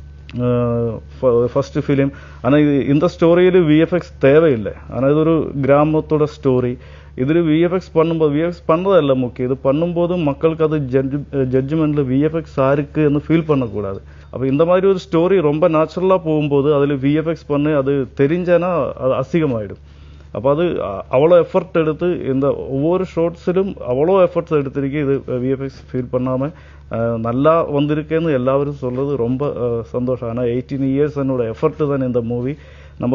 ஃபர்ஸ்ட் ஃபிலிம் ஆனா இது இந்த ஸ்டோரியில் விஎஃப்எக்ஸ் தேவையில்லை ஆனா இது ஒரு கிராமத்தோட ஸ்டோரி ഇതിൽ വി എഫ് എക്സ് പണ്ണുമ്പോൾ വി എഫ് എക്സ് പണ്ണതല്ല മുഖ്യം ഇത് பண்ணும்போது மக்களுக்கு அது ஜட்ஜ்மெண்ட்ல விஎஃப்எக்ஸ் ஆருக்கு என்று ஃபீல் பண்ணக்கூடாது அப்போ இந்த மாதிரி ஒரு ஸ்டோரி ரொம்ப நேச்சுரலா போகும்போது அதில் விஎஃப்எக்ஸ் பண்ணி அது தெரிஞ்சேன்னா அது அசிங்கமாயிடும் அப்போ அது அ- அவ்வளோ எஃபர்ட் எடுத்து இந்த ஒவ்வொரு ஷார்ட்ஸிலும் அவ்வளோ எஃபர்ட்ஸ் எடுத்திருக்கு இது விஎஃப்எக்ஸ் ஃபீல் பண்ணாம அஹ், நல்லா வந்திருக்கேன்னு எல்லாரும் சொல்றது ரொம்ப அஹ், சந்தோஷம் ஆனால் எயிட்டீன் இயர்ஸ் என்னோட எஃபர்ட் தான் இந்த மூவி நம்ம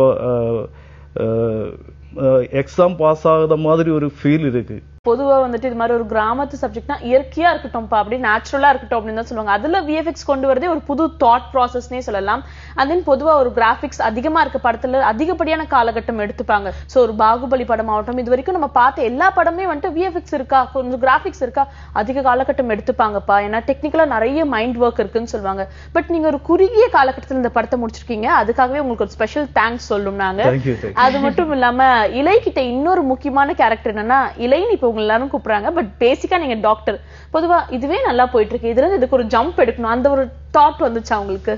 எக்ஸாம் பாஸ் ஆகுத மாதிரி ஒரு ஃபீல் இருக்கு பொதுவா வந்துட்டு இது மாதிரி ஒரு கிராமத்து சப்ஜெக்ட்னா இயற்கையா இருக்கட்டும்ப்பா அப்படி நேச்சுரலா இருக்கட்டும் அப்படின்னு தான் சொல்லுவாங்க அதுல விஎஃப்எக்ஸ் கொண்டு வரதே ஒரு புது தாட் ப்ராசஸ்னே சொல்லலாம் and then பொதுவா ஒரு கிராபிக்ஸ் அதிகமா இருக்க படத்துல அதிகப்படியான காலகட்டம் எடுத்துப்பாங்க சோ ஒரு பாகுபலி படம் ஆகட்டும் இது வரைக்கும் நம்ம பார்த்த எல்லா படமே வந்துட்டு விஎஃப்எக்ஸ் இருக்கா கொஞ்சம் கிராபிக்ஸ் இருக்கா அதிக காலகட்டம் எடுத்துப்பாங்கப்பா ஏன்னா டெக்னிக்கலா நிறைய மைண்ட் ஒர்க் இருக்குன்னு சொல்லுவாங்க பட் நீங்க ஒரு குறுகிய காலகட்டத்தில் இந்த படத்தை முடிச்சிருக்கீங்க அதுக்காகவே உங்களுக்கு ஒரு ஸ்பெஷல் தேங்க்ஸ் சொல்லும் நாங்க Thank you, thank you. அது மட்டும் இல்லாம இலை கிட்ட இன்னொரு முக்கியமான கேரக்டர் என்னன்னா இலைன்னு இப்ப உங்க எல்லாரும் கூப்பிடுறாங்க பட் பேசிக்கா நீங்க டாக்டர் பொதுவா இதுவே நல்லா போயிட்டு இருக்கு இதுல இருந்து இதுக்கு ஒரு ஜம்ப் எடுக்கணும் அந்த ஒரு தாட் வந்துச்சா உங்களுக்கு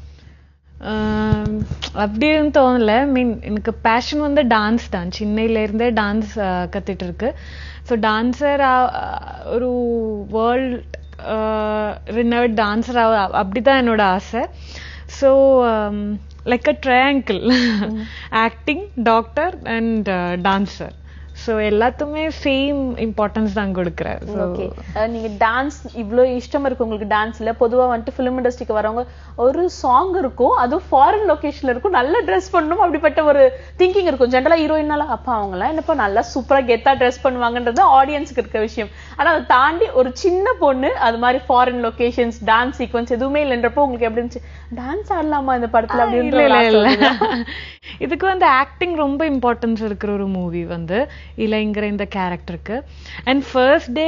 ஆம், அப்படி எதுவும் தோணல மீன் எனக்கு பேஷன் வந்து டான்ஸ் தான் சின்னையில இருந்தே டான்ஸ் கத்துட்டு இருக்கு ஸோ டான்சர் ஒரு வேர்ல்ட் ரினவர்ட் டான்சர் அப்படிதான் என்னோட ஆசை so like a triangle acting doctor and dancer so எல்லாத்துமே சேம் இம்பார்ட்டன்ஸ் தான் கொடுக்குறேன் ஸோ ஓகே நீங்க டான்ஸ் இவ்ளோ இஷ்டம் இருக்கு உங்களுக்கு டான்ஸ்ல பொதுவா வந்துட்டு ஃபிலிம் இண்டஸ்ட்ரிக்கு வரவங்க ஒரு சாங் இருக்கும் அதுவும் ஃபாரின் லொகேஷன்ல இருக்கும் நல்ல ட்ரெஸ் பண்ணணும் அப்படிப்பட்ட ஒரு திங்கிங் இருக்கும் ஜென்ரலா ஹீரோயினால அப்பா அவங்க எல்லாம் என்னப்பா நல்லா சூப்பரா கெத்தா ட்ரெஸ் பண்ணுவாங்கன்றது ஆடியன்ஸ்க்கு இருக்க விஷயம் ஆனா அதை தாண்டி ஒரு சின்ன பொண்ணு அது மாதிரி ஃபாரின் லொகேஷன்ஸ் டான்ஸ் சீக்வன்ஸ் எதுவுமே இல்லைன்றப்போ உங்களுக்கு எப்படி இருந்துச்சு டான்ஸ் ஆடலாமா இந்த படத்துல அப்படின்ற இல்ல ஒரு இல்ல ஆசை இல்ல வந்ததா? இதுக்கு வந்து ஆக்டிங் ரொம்ப இம்பார்ட்டன்ஸ் இருக்கிற ஒரு மூவி வந்து இலைங்கிற இந்த கேரக்டருக்கு அண்ட் ஃபர்ஸ்ட் டே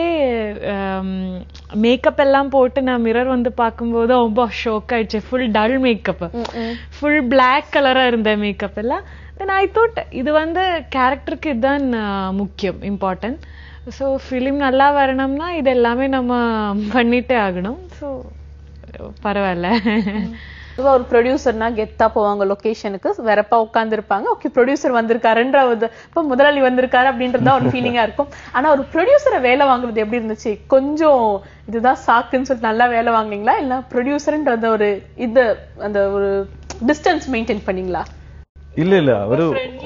மேக்கப் எல்லாம் போட்டு நான் மிரர் வந்து பார்க்கும்போது ரொம்ப ஷோக் ஆயிடுச்சு full dull makeup full black கலரா இருந்த மேக்கப் எல்லாம் தென் ஐ தாட் இது வந்து கேரக்டருக்கு இதுதான் அஹ், முக்கியம் இம்பார்ட்டன்ட் ஸோ ஃபிலிம் நல்லா வரணும்னா இது எல்லாமே நம்ம பண்ணிட்டே ஆகணும் ஸோ பரவாயில்ல பொதுவா ஒரு ப்ரொடியூசர்னா கெத்தா போவாங்க லொகேஷனுக்கு வெறப்பா உட்கார்ந்து இருப்பாங்க ஓகே ப்ரொடியூசர் வந்திருக்காருன்றது இப்ப முதலாளி வந்திருக்காரு அப்படின்றது தான் ஒரு ஃபீலிங்கா இருக்கும் ஆனா ஒரு ப்ரொடியூசரை வேலை வாங்குறது எப்படி இருந்துச்சு கொஞ்சம் இதுதான் சாக்குன்னு சொல்லிட்டு நல்லா வேலை வாங்குனீங்களா இல்ல ப்ரொடியூசர்ன்றது ஒரு இது அந்த ஒரு டிஸ்டன்ஸ் மெயின்டைன் பண்ணீங்களா இல்ல இல்ல அவரு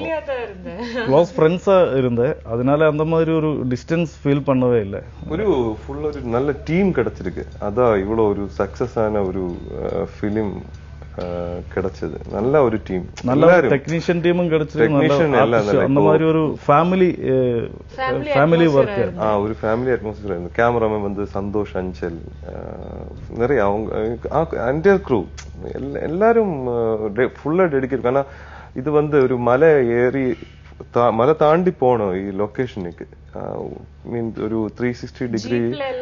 க்ளோஸ் ஃப்ரெண்ட்ஸா இருந்தேன் அதனால அந்த மாதிரி ஒரு டிஸ்டன்ஸ் ஃபீல் பண்ணவே இல்லை ഒരു ഫുൾ ഒരു നല്ല ടീം കിടച്ചിരിക്ക് അതാ ഇവിടെ ഒരു സക്സസ് ആന ഒരു ഫിലിം கிடைச்சது நல்ல ஒரு டீம் நல்ல டெக்னீஷியன் டீமும் கிடைச்சிருக்கு நல்ல Technician எல்லாம் artist. நல்ல அந்த மாதிரி ஒரு ஃபேமிலி ஃபேமிலி ஒர்க் ஆ ஒரு ஃபேமிலி அட்மாஸ்பியர் இருந்து கேமராமேன் வந்து சந்தோஷ் அஞ்சல் அஹ், நிறைய அவங்க அண்டியர் க்ரூ எல்லாரும் ஃபுல்லா டெடிக்கேட் ஆனா இது வந்து ஒரு மலை ஏறி தா- மலை தாண்டி போனோம் ഈ ലൊക്കേഷനിലേക്ക് മീൻസ് ഒരു ത്രീ സിക്സ്റ്റി ഡിഗ്രി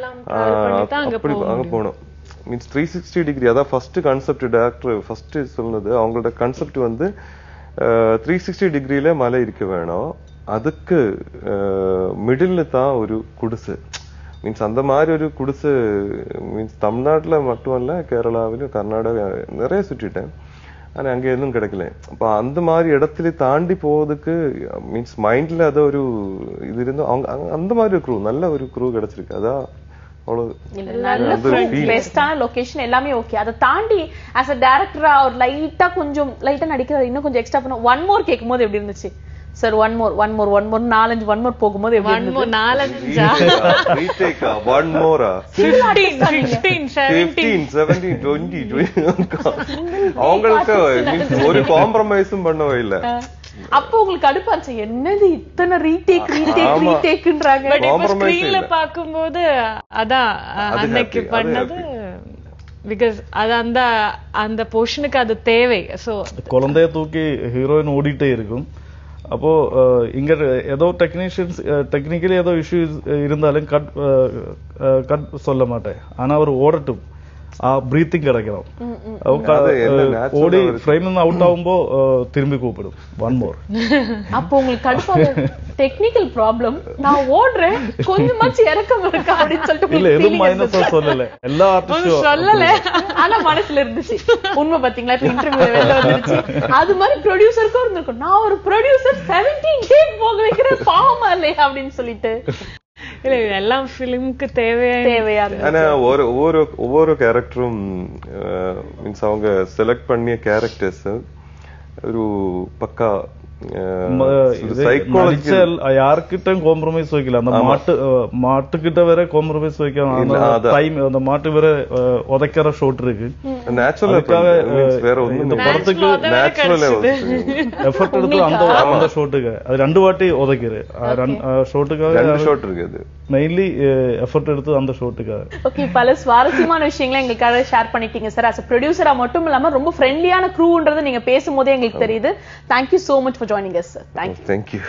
அப்படி அங்க போனோம் மீன்ஸ் த்ரீ சிக்ஸ்டி டிகிரி அதான் ஃபர்ஸ்ட் கான்செப்ட் டேரக்டர் ஃபர்ஸ்ட் சொன்னது அவங்களோட கான்செப்ட் வந்து த்ரீ சிக்ஸ்டி டிகிரியில மலை இருக்க வேணும் அதுக்கு மிடில் தான் ஒரு குடிசு மீன்ஸ் அந்த மாதிரி ஒரு குடிசு மீன்ஸ் தமிழ்நாட்டுல மட்டுமல்ல கேரளாவிலும் கர்நாடகா நிறைய சுற்றிட்டேன் ஆனா அங்க எதுவும் கிடைக்கல அப்ப அந்த மாதிரி இடத்துல தாண்டி போவதுக்கு மீன்ஸ் மைண்ட்ல அத ஒரு இது இருந்து அவங்க அங்க- அந்த மாதிரி ஒரு க்ரூ நல்ல ஒரு க்ரூ கிடைச்சிருக்கு அதான் அவ்வளவு இல்ல, நல்ல அந்த ஃப்ரெண்ட் feel. பெஸ்டான லொகேஷன் எல்லாமே ஓகே அதை தாண்டி ஆஸ் அ டேரக்டரா ஒரு லைட்டா கொஞ்சம் லைட்டா நடிக்கிறார் இன்னும் கொஞ்சம் எக்ஸ்ட்ரா பண்ண ஒன் மோர் கேட்கும் போது எப்படி இருந்துச்சு sir one more one more one more நாலஞ்சு ஒன் மோர் போகும்போது எப்படி ஒன் இருந்தது நாலஞ்சா ரீடேக் ஒன் மோரா ஃபிஃப்டீன் ஃபிஃப்டீன் செவன்டீன் 15 17 20 அவங்களுக்கு means ஒரு காம்ப்ரமைஸும் பண்ணவே இல்ல அப்போ உங்களுக்கு அடுப்பாச்சு என்னது இத்தனை ரீடேக் ரீடேக் ஆமா. ரீடேக்ன்றாங்க பட் இப்ப Compromise ஸ்கிரீன்ல இல்ல. பாக்கும்போது அதான் அஹ், அது அன்னைக்கு happy, அது பண்ணது பிகாஸ் அது அந்த அந்த போர்ஷனுக்கு அது தேவை சோ குழந்தைய தூக்கி ஹீரோயின் ஓடிட்டே இருக்கும் அப்போ அஹ், இங்க ஏதோ டெக்னீஷியன்ஸ் டெக்னிக்கலி ஏதோ இஷ்யூ இருந்தாலும் கட் கட் சொல்ல மாட்டேன் ஆனா அவர் ஓடட்டும் ஆ பிரீத்திங் கிடைக்கணும் அவ க- அது என்ன அஹ், natural ஓடி ஆ இருக்கு. ஃப்ரேம் இருந்து அவுட் ஆகும்போ அஹ், திரும்பி கூப்பிடும் ஒன் மோர் அப்போ உங்களுக்கு கடுப்பா டெக்னிக்கல் ப்ராப்ளம் நான் ஓடுறேன் கொஞ்சமாச்சும் இறக்கம் இருக்கா அப்படின்னு சொல்லிட்டு இல்ல உங்களுக்கு எதுவும் feeling மைனஸா இருந்துச்சா? சொல்லல எல்லா ஆர்டிஸ்டும் சொல்லல ஆனா மனசுல இருந்துச்சு உண்மை பாத்தீங்களா இப்ப இன்டர்வியூல வெளில வந்துருச்சு அது மாதிரி ப்ரொடியூசருக்கும் இருந்திருக்கும் நான் ஒரு ப்ரொடியூசர் 17 டேக் போக வைக்கிற பாவமா இல்லையா அப்படின்னு சொல்லிட்டு இல்ல இதெல்லாம் ஃபிலிம்க்கு தேவையான தேவையா இருந்துச்சு ஆனா ஒரு ஒவ்வொரு ஒவ்வொரு கேரக்டரும் மீன்ஸ் அவங்க செலக்ட் பண்ணிய கேரக்டர்ஸ் ஒரு பக்கா நடிச்ச யாருக்கிட்டும் காம்ப்ரமைஸ் வைக்கல அந்த மாட்டு அஹ், மாட்டுக்கிட்ட வேற காம்ப்ரமைஸ் வைக்கலாம் இல்ல, அந்த அதான். டைம் அந்த மாட்டு வேற அஹ், உதைக்கிற ஷோட் இருக்கு நேச்சுரலா அதுக்காக, வேற ஒண்ணும் இந்த இல்ல. படத்துக்கு நேச்சுரலா எஃபர்ட் எடுத்து அந்த அந்த ஷோட்டுக்கு அது ரெண்டு வாட்டி உதைக்குது ஷோட்டுக்காக ரெண்டு ஷாட் இருக்கு அது மெயின்லி எஃபர்ட் எடுத்து அந்த ஷோட்டுக்காக ஓகே பல சுவாரஸ்யமான விஷயங்களை எங்களுக்காக ஷேர் பண்ணிட்டீங்க சார் அஸ் ப்ரொடியூசரா மட்டும் இல்லாம ரொம்ப ஃப்ரெண்ட்லியான க்ரூன்றது நீங்க பேசும்போதே எங்களுக்கு தெரியுது thank you so much for joining us sir thank you thank you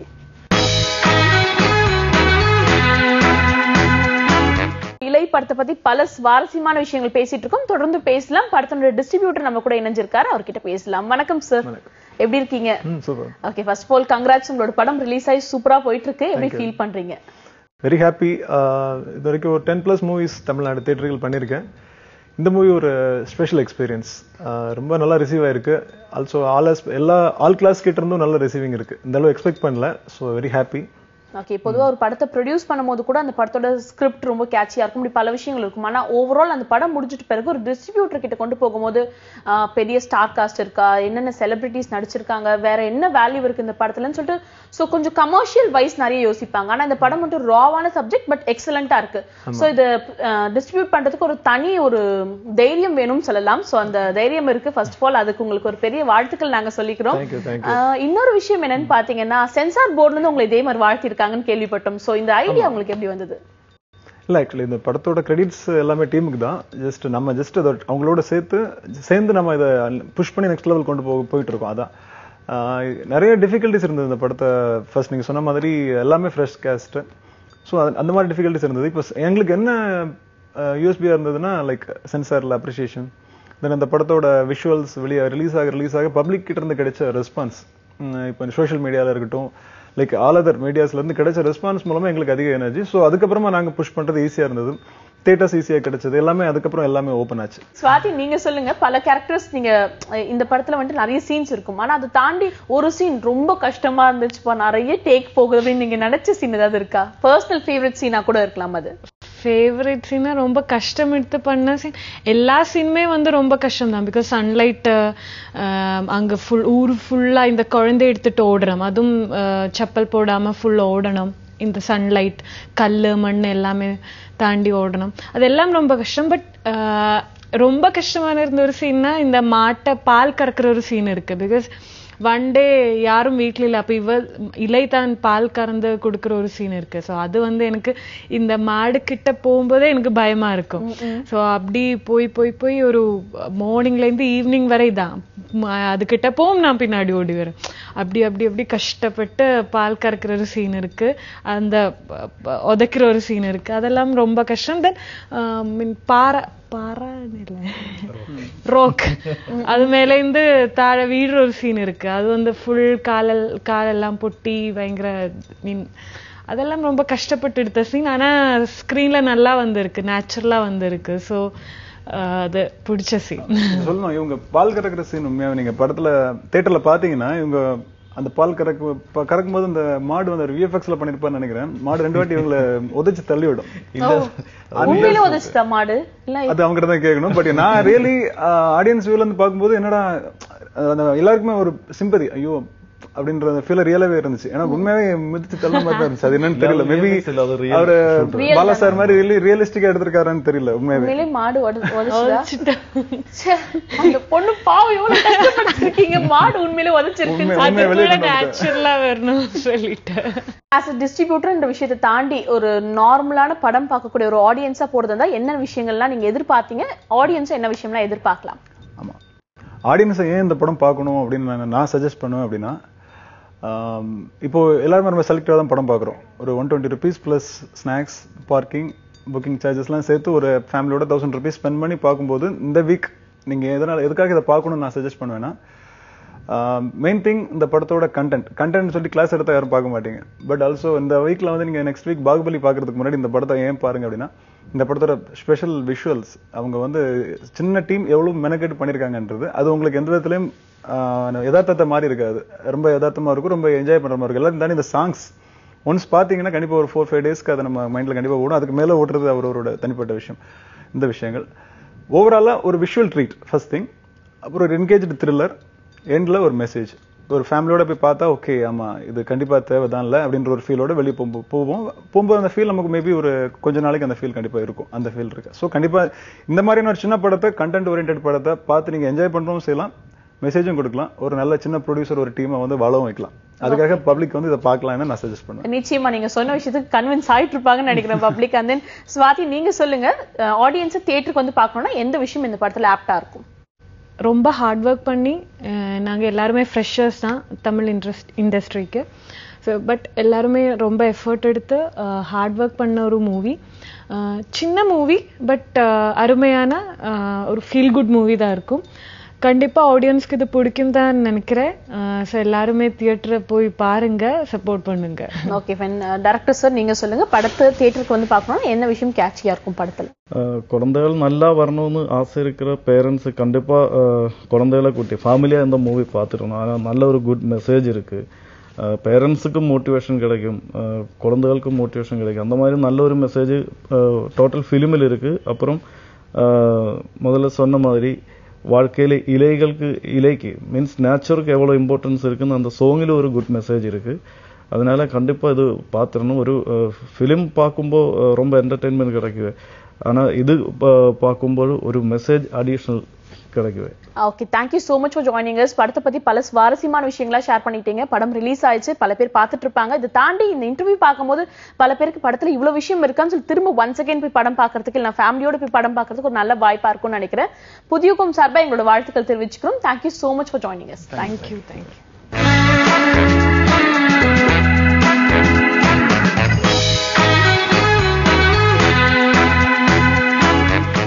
Ilai படத்தை பத்தி பல சுவாரஸ்யமான விஷயங்கள் பேசிட்டு இருக்கோம் தொடர்ந்து பேசலாம் படத்தோட டிஸ்ட்ரிபியூட்டர் நம்ம கூட இணைஞ்சிருக்காரு அவர்கிட்ட பேசலாம் வணக்கம் சார் எப்படி இருக்கீங்க super okay first of all congrats உங்களோட படம் ரிலீஸ் ஆகி சூப்பரா போயிட்டு இருக்கு எப்படி ஃபீல் பண்றீங்க வெரி ஹாப்பி இது வரைக்கும் ஒரு டென் ப்ளஸ் மூவிஸ் தமிழ்நாடு தேட்டர்கள் பண்ணியிருக்கேன் இந்த மூவி ஒரு ஸ்பெஷல் எக்ஸ்பீரியன்ஸ் ரொம்ப நல்லா ரிசீவ் ஆயிருக்கு ஆல்சோ ஆல் எல்லா ஆல் கிளாஸ் கிட்ட இருந்தும் நல்ல ரிசீவிங் இருக்கு இந்த அளவு எக்ஸ்பெக்ட் பண்ணல ஸோ வெரி ஹாப்பி ஓகே பொதுவா ஒரு படத்தை ப்ரொடியூஸ் பண்ணும்போது கூட அந்த படத்தோட ஸ்கிரிப்ட் ரொம்ப கேட்சியா இருக்கும் இப்படி பல விஷயங்கள் இருக்கும் ஆனா ஓவரால் அந்த படம் முடிஞ்சிட்ட பிறகு ஒரு டிஸ்ட்ரிபியூட்டர் கிட்ட கொண்டு போகும்போது ஆஹ், பெரிய ஸ்டார் காஸ்ட் இருக்கா என்னென்ன செலிபிரிட்டிஸ் நடிச்சிருக்காங்க வேற என்ன வேல்யூ இருக்கு இந்த படத்துலன்னு சொல்லிட்டு சோ கொஞ்சம் கமர்ஷியல் வைஸ் நிறைய யோசிப்பாங்க ஆனா இந்த படம் மட்டும் ராவான சப்ஜெக்ட் பட் எக்ஸலண்டா இருக்கு சோ இது டிஸ்ட்ரிபியூட் பண்றதுக்கு ஒரு தனி ஒரு தைரியம் வேணும்னு சொல்லலாம் சோ அந்த தைரியம் இருக்கு ஃபர்ஸ்ட் ஆஃப் ஆல் அதுக்கு உங்களுக்கு ஒரு பெரிய வாழ்த்துக்கள் நாங்க சொல்லிக்கிறோம் Thank you, thank ஆஹ், இன்னொரு விஷயம் என்னன்னு பாத்தீங்கன்னா சென்சார் போர்டுல இருந்து உங்களை இதே மாதிரி வாழ்த்திருக்காங்கன்னு கேள்விப்பட்டோம் சோ இந்த ஐடியா உங்களுக்கு எப்படி வந்தது இல்லை ஆக்சுவலி இந்த படத்தோட கிரெடிட்ஸ் எல்லாமே டீமுக்கு தான் ஜஸ்ட் நம்ம ஜஸ்ட் அதை அவங்களோட சேர்த்து சேர்ந்து நம்ம இதை புஷ் பண்ணி நெக்ஸ்ட் லெவல் கொண்டு போக போயிட்டு இருக்கோம் அதான் ஆஹ் நிறைய டிஃபிகல்ட்டிஸ் இருந்தது இந்த படத்தை ஃபர்ஸ்ட் நீங்க சொன்ன மாதிரி எல்லாமே ஃப்ரெஷ் கேஸ்ட் ஸோ அந்த மாதிரி டிஃபிகல்ட்டிஸ் இருந்தது இப்போ எங்களுக்கு என்ன யூஎஸ்பியாக இருந்ததுன்னா லைக் சென்சாரில் அப்ரிசியேஷன் தென் அந்த படத்தோட விஷுவல்ஸ் வெளியே ரிலீஸ் ஆக ரிலீஸ் ஆக பப்ளிக் கிட்ட இருந்து கிடைச்ச ரெஸ்பான்ஸ் இப்போ சோஷியல் மீடியாவில் இருக்கட்டும் லைக் ஆல் அதர் மீடியாஸ்ல இருந்து கிடைச்ச ரெஸ்பான்ஸ் மூலமா எங்களுக்கு அதிக எனர்ஜி ஸோ அதுக்கப்புறமா நாங்க புஷ் பண்றது ஈஸியா இருந்தது தேட்டர்ஸ் ஈஸியா கிடைச்சது எல்லாமே அதுக்கப்புறம் எல்லாமே ஓப்பன் ஆச்சு சுவாதி நீங்க சொல்லுங்க பல கேரக்டர்ஸ் நீங்க அஹ், இந்த படத்துல வந்துட்டு நிறைய சீன்ஸ் இருக்கும் ஆனா அதை தாண்டி ஒரு சீன் ரொம்ப கஷ்டமா இருந்துச்சுப்பா நிறைய டேக் போகுது அப்படின்னு நீங்க நினைச்ச சீன் ஏதாவது இருக்கா பர்சனல் ஃபேவரட் சீனா கூட இருக்கலாம் அது ஃபேவரட் சீனா ரொம்ப கஷ்டம் எடுத்து பண்ண சீன் எல்லா சீனுமே வந்து ரொம்ப கஷ்டம் தான் பிகாஸ் சன்லைட் அங்க ஃபுல் ஊர் ஃபுல்லா இந்த குழந்தை எடுத்துட்டு ஓடுறோம் அதுவும் அஹ், செப்பல் போடாம ஃபுல் ஓடணும் இந்த சன்லைட் கல் மண் எல்லாமே தாண்டி ஓடணும் அதெல்லாம் ரொம்ப கஷ்டம் பட் ரொம்ப கஷ்டமான இருந்த ஒரு சீன்னா இந்த மாட்டை பால் கறக்கிற ஒரு சீன் இருக்கு பிகாஸ் ஒன் டே யாரும் வீட்ல இல்ல அப்ப இவ இலை தான் பால் கறந்து கொடுக்குற ஒரு சீன் இருக்கு சோ அது வந்து எனக்கு இந்த மாடு கிட்ட போகும்போதே எனக்கு பயமா இருக்கும் சோ அப்படி போய் போய் போய் ஒரு மார்னிங்ல இருந்து ஈவினிங் வரை தான் ம- அது கிட்ட போகும் நான் பின்னாடி ஓடி வரேன் அப்படி அப்படி அப்படி கஷ்டப்பட்டு பால் கறக்கிற ஒரு சீன் இருக்கு அந்த ப- ப- உதைக்கிற ஒரு சீன் இருக்கு அதெல்லாம் ரொம்ப கஷ்டம் தென் மீன் பாறை பாறான்னு இல்ல ரோக் அது மேல இருந்து தாழ வீடுற ஒரு சீன் இருக்கு அது வந்து ஃபுல் காலல் காலெல்லாம் பொட்டி பயங்கர மீன் அதெல்லாம் ரொம்ப கஷ்டப்பட்டு எடுத்த சீன் ஆனா ஸ்க்ரீன்ல நல்லா வந்திருக்கு நேச்சுரலா வந்திருக்கு ஸோ அது பிடிச்ச சீன் சொல்லணும் இவங்க பால் கறக்கிற சீன் உண்மையாவே நீங்க படத்துல தியேட்டர்ல பாத்தீங்கன்னா இவங்க அந்த பால் கறக்கு ப- கறக்கும் போது அந்த மாடு வந்து விஎஃப்எக்ஸ்ல பண்ணிருப்பான்னு நினைக்கிறேன் மாடு ரெண்டு வாட்டி இவங்களை உதைச்சு தள்ளி விடும் உண்மையிலே உதச்சுட்டா மாடு இல்ல அது அவங்க தான் கேட்கணும் பட் நான் ரியலி ஆடியன்ஸ் வியூல இருந்து பார்க்கும்போது என்னடா அஹ், அந்த எல்லாருக்குமே ஒரு சிம்பதி ஐயோ அப்படின்ற ஃபீல் ரியலாவே இருந்துச்சு ஏன்னா உண்மையாவே மிதிச்சு தள்ள மாதிரி தான் இருந்துச்சு அது என்னன்னு தெரியல மேபி இல்ல, அது real அவரு Real பாலா சார் மாதிரி ரியலி ரியலிஸ்டிக்கா எடுத்திருக்காருன்னு தெரியல உண்மையாவே உண்மையிலே மாடு உத- உதைச்சுதா ச்சே, அந்த பொண்ணு பாவம் எவ்வளவு கஷ்டப்பட்டிருக்கீங்க மாடு உண்மையிலே உதச்சிருக்குன்னு உண்மை- உண்மை வெளியே அதுக்குள்ள கொண்டு வந்துட்டேன். நேச்சுரலா வரணும் சொல்லிட்டேன் ஆஸ் அ டிஸ்ட்ரிபியூட்டர் இந்த விஷயத்தை தாண்டி ஒரு நார்மலான படம் பார்க்கக்கூடிய ஒரு ஆடியன்ஸா போறது இருந்தா என்ன விஷயங்கள்லாம் நீங்க எதிர்பார்த்தீங்க ஆடியன்ஸ் என்ன விஷயம்லாம் எதிர்பார்க்கலாம் ஆமா ஆடியன்ஸை ஏன் இந்த படம் பார்க்கணும் அப்படின்னு நான் நான் சஜஸ்ட் பண்ணுவேன் அப்படின்னா ஆம், இப்போ எல்லாருமே நம்ம செலக்டாக தான் படம் பார்க்குறோம் ஒரு one twenty rupees plus snacks parking booking சார்ஜஸ்லாம் சேர்த்து ஒரு ஃபேமிலியோட தௌசண்ட் ருபீஸ் ஸ்பெண்ட் பண்ணி பார்க்கும்போது இந்த வீக் நீங்கள் எதனால் எதுக்காக இதை பார்க்கணும்னு நான் சஜஸ்ட் பண்ணுவேன்னா மெயின் திங் இந்த படத்தோட கண்டென்ட் கண்டென்ட் சொல்லி கிளாஸ் எடுத்தா யாரும் பார்க்க மாட்டீங்க பட் ஆல்சோ இந்த வீக்ல வந்து நீங்க நெக்ஸ்ட் வீக் பாகுபலி பார்க்கறதுக்கு முன்னாடி இந்த படத்தை ஏன் பாருங்க அப்படின்னா இந்த படத்தோட ஸ்பெஷல் விஷுவல்ஸ் அவங்க வந்து சின்ன டீம் எவ்வளவு மெனக்கெட்டு பண்ணியிருக்காங்கன்றது அது உங்களுக்கு எந்த விதத்துலயும் ஆஹ், யதார்த்தத்தை மாதிரி இருக்காது ரொம்ப யதார்த்தமா இருக்கும் ரொம்ப என்ஜாய் பண்ற மாதிரி இருக்கும் எல்லாரும் தாண்டி இந்த சாங்ஸ் ஒன்ஸ் பார்த்தீங்கன்னா கண்டிப்பா ஒரு ஃபோர் ஃபைவ் டேஸ்க்கு அதை நம்ம மைண்ட்ல கண்டிப்பா ஓடும் அதுக்கு மேல ஓட்டுறது அவரோட தனிப்பட்ட விஷயம் இந்த விஷயங்கள் ஓவராலா ஒரு விஷுவல் ட்ரீட் ஃபர்ஸ்ட் திங் அப்புறம் ஒரு என்கேஜ்டு த்ரில்லர் எண்ட்ல ஒரு மெசேஜ் ஒரு ஃபேமிலியோட போய் பார்த்தா ஓகே ஆமா இது கண்டிப்பா தேவைதான் இல்ல அப்படின்ற ஒரு ஃபீலோட வெளியே போகும் போவோம் போகும்போது அந்த ஃபீல் நமக்கு மேபி ஒரு கொஞ்ச நாளைக்கு அந்த ஃபீல் கண்டிப்பா இருக்கும் அந்த ஃபீல் இருக்கு ஸோ கண்டிப்பா இந்த மாதிரியான ஒரு சின்ன படத்தை கண்டென்ட் ஓரியன்ட் படத்தை பார்த்து நீங்க என்ஜாய் பண்றோம் செய்யலாம் மெசேஜும் கொடுக்கலாம் ஒரு நல்ல சின்ன ப்ரொடியூசர் ஒரு டீமை வந்து வளவும் வைக்கலாம் அதுக்காக பப்ளிக் வந்து இதை பார்க்கலாம்னு நான் சஜஸ்ட் பண்ணுவேன் நிச்சயமா நீங்க சொன்ன விஷயத்துக்கு கன்வின்ஸ் ஆயிட்டு இருப்பாங்கன்னு நினைக்கிறேன் பப்ளிக் அண்ட் தென் ஸ்வாதி நீங்க சொல்லுங்க ஆடியன்ஸ் தியேட்டருக்கு வந்து பார்க்கணும்னா எந்த விஷயம் இந்த படத்துல ஆப்டா இருக்கும் ரொம்ப ஹார்ட் ஒர்க் பண்ணி அஹ், நாங்க எல்லாருமே ஃப்ரெஷர்ஸ் தான் தமிழ் இன்ட்ரெஸ்ட் இண்டஸ்ட்ரிக்கு ஸோ பட் எல்லாருமே ரொம்ப எஃபர்ட் எடுத்து ஹார்ட் ஒர்க் பண்ண ஒரு மூவி சின்ன மூவி பட் அருமையான அஹ், ஒரு ஃபீல் குட் மூவி தான் இருக்கும் கண்டிப்பா ஆடியன்ஸ்க்கு இது பிடிக்கும் தான் நினைக்கிறேன் ஸோ எல்லாருமே தியேட்டரை போய் பாருங்க சப்போர்ட் பண்ணுங்க ஓகே ஃபைன் டேரக்டர் சார் நீங்க சொல்லுங்க படத்தை தியேட்டருக்கு வந்து பார்க்கணும்னா என்ன விஷயம் கேட்சியா இருக்கும் படத்துல அஹ் குழந்தைகள் நல்லா வரணும்னு ஆசை இருக்கிற பேரண்ட்ஸ் கண்டிப்பா அஹ், குழந்தைகளை கூட்டி ஃபேமிலியா இந்த மூவி பார்த்துடணும் ஆனா நல்ல ஒரு குட் மெசேஜ் இருக்கு பேரண்ட்ஸுக்கும் மோட்டிவேஷன் கிடைக்கும் அஹ், குழந்தைகளுக்கும் மோட்டிவேஷன் கிடைக்கும் அந்த மாதிரி நல்ல ஒரு மெசேஜ் டோட்டல் ஃபிலிமில் இருக்கு அப்புறம் அஹ், முதல்ல சொன்ன மாதிரி வாழ்க்கையில இலைகளுக்கு இலைக்கு மீன்ஸ் நேச்சருக்கு எவ்வளவு இம்பார்ட்டன்ஸ் இருக்குன்னு அந்த சோங்கில் ஒரு குட் மெசேஜ் இருக்கு அதனால கண்டிப்பா இது பார்த்துடணும் ஒரு ஃபிலிம் பார்க்கும்போது அஹ், ரொம்ப என்டர்டெயின்மெண்ட் கிடைக்குது ஆனா இது பா- பார்க்கும்போது ஒரு மெசேஜ் அடிஷனல் கிடைக்குது okay thank you so much for joining us படத்தை பத்தி பல சுவாரஸ்யமான விஷயங்களா ஷேர் பண்ணிட்டீங்க படம் ரிலீஸ் ஆயிடுச்சு பல பேர் பார்த்துட்டு இருப்பாங்க இதை தாண்டி இந்த இன்டர்வியூ பார்க்கும்போது பல பேருக்கு படத்துல இவ்வளவு விஷயம் இருக்கான்னு சொல்லி திரும்ப ஒன் செகண்ட் போய் படம் பார்க்கறதுக்கு இல்லை ஃபேமிலியோட போய் படம் பார்க்கறதுக்கு ஒரு நல்ல வாய்ப்பா இருக்கும்னு நினைக்கிறேன் புதியக்கும் சார்பா எங்களோட வாழ்த்துக்கள் தெரிவிச்சுக்கிறோம் thank you so much for joining us thank you thank you